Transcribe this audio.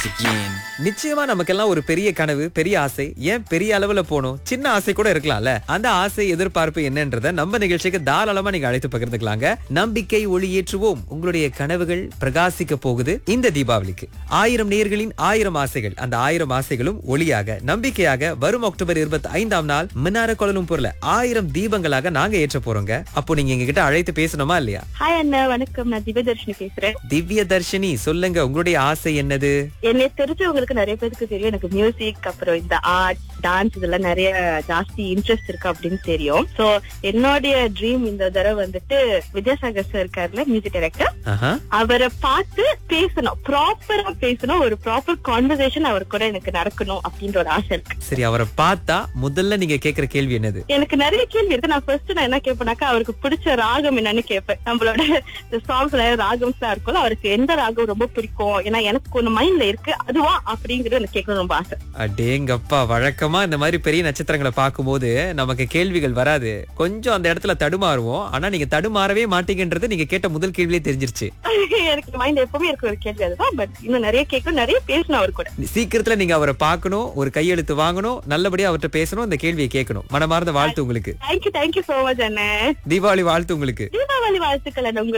again. நிச்சயமா நமக்கெல்லாம் ஒரு பெரிய கனவு பெரிய ஆசை ஏன் பெரிய அளவுல போகணும் சின்ன ஆசை கூட இருக்கலாம்ல அந்த ஆசை எதிர்பார்ப்பு என்னன்றத நம்ம நிகழ்ச்சிக்கு தாராளமா நீங்க அழைத்து பகிர்ந்துக்கலாங்க நம்பிக்கை ஒளி ஏற்றுவோம் உங்களுடைய கனவுகள் பிரகாசிக்க போகுது இந்த தீபாவளிக்கு ஆயிரம் நேயர்களின் ஆயிரம் ஆசைகள் அந்த ஆயிரம் ஆசைகளும் ஒளியாக நம்பிக்கையாக வரும் அக்டோபர் இருபத்தி ஐந்தாம் நாள் மின்னார கொலலும்பூர்ல ஆயிரம் தீபங்களாக நாங்க ஏற்ற போறோங்க அப்போ நீங்க எங்க கிட்ட அழைத்து பேசணுமா இல்லையா ஹாய் அண்ணா வணக்கம் நான் திவ்யதர்ஷினி பேசுறேன் திவ்ய தர்ஷினி சொல்லுங்க உங்களுடைய ஆசை என்னது என்னை தெரிஞ்சவங்களுக்கு நிறைய பேருக்கு தெரியும் எனக்கு மியூசிக் அப்புறம் இந்த ஆர்ட் டான்ஸ் இதெல்லாம் நிறைய ஜாஸ்தி இன்ட்ரெஸ்ட் இருக்கு அப்படின்னு தெரியும் சோ என்னுடைய ட்ரீம் இந்த தடவை வந்துட்டு வித்யாசாகர் சார் இருக்காருல மியூசிக் டைரக்டர் ஆஹா அவரை பார்த்து பேசணும் ப்ராப்பரா பேசணும் ஒரு ப்ராப்பர் கான்வர்சேஷன் அவர் கூட எனக்கு நடக்கணும் அப்படின்ற ஒரு ஆசை இருக்கு சரி அவரை பார்த்தா முதல்ல நீங்க கேக்குற கேள்வி என்னது எனக்கு நிறைய கேள்வி இருக்கு நான் ஃபர்ஸ்ட் நான் என்ன கேட்பேனாக்கா அவருக்கு பிடிச்ச ராகம் என்னன்னு கேட்பேன் நம்மளோட சாங்ஸ்ல ராகம்ஸ் எல்லாம் இருக்கும்ல அவருக்கு எந்த ராகம் ரொம்ப பிடிக்கும் ஏன்னா எனக்கு ஒண்ணு மைண்ட்ல இருக்கு அதுவா அப்படிங்கறது எனக்கு கேட்கணும் ரொம்ப ஆசை அடேங்கப்பா வழக்கமா இந்த மாதிரி பெரிய நட்சத்திரங்களை பார்க்கும்போது நமக்கு கேள்விகள் வராது கொஞ்சம் அந்த இடத்துல தடுமாறுவோம் ஆனா நீங்க தடுமாறவே மாட்டீங்கன்றது நீங்க கேட்ட முதல் கேள்வியே தெரிஞ்சிருச்சு எனக்கு மைண்ட் எப்பவுமே இருக்க ஒரு கேள்வி அதுதான் பட் இன்னும் நிறைய கேட்கணும் நிறைய பேசணும் அவர் கூட சீக்கிரத்துல நீங்க அவரை பார்க்கணும் ஒரு கையெழுத்து வாங்கணும் நல்லபடியா அவர்கிட்ட பேசணும் இந்த கேள்வியை கேட்கணும் மனமார்ந்த வாழ்த்து உங்களுக்கு தேங்க்யூ தேங்க்யூ சோ மச் அண்ணே தீபாவளி வாழ்த்து உங்களுக்கு தீபாவளி வாழ்த்துக்கள் அண்ணா உங்களுக்கு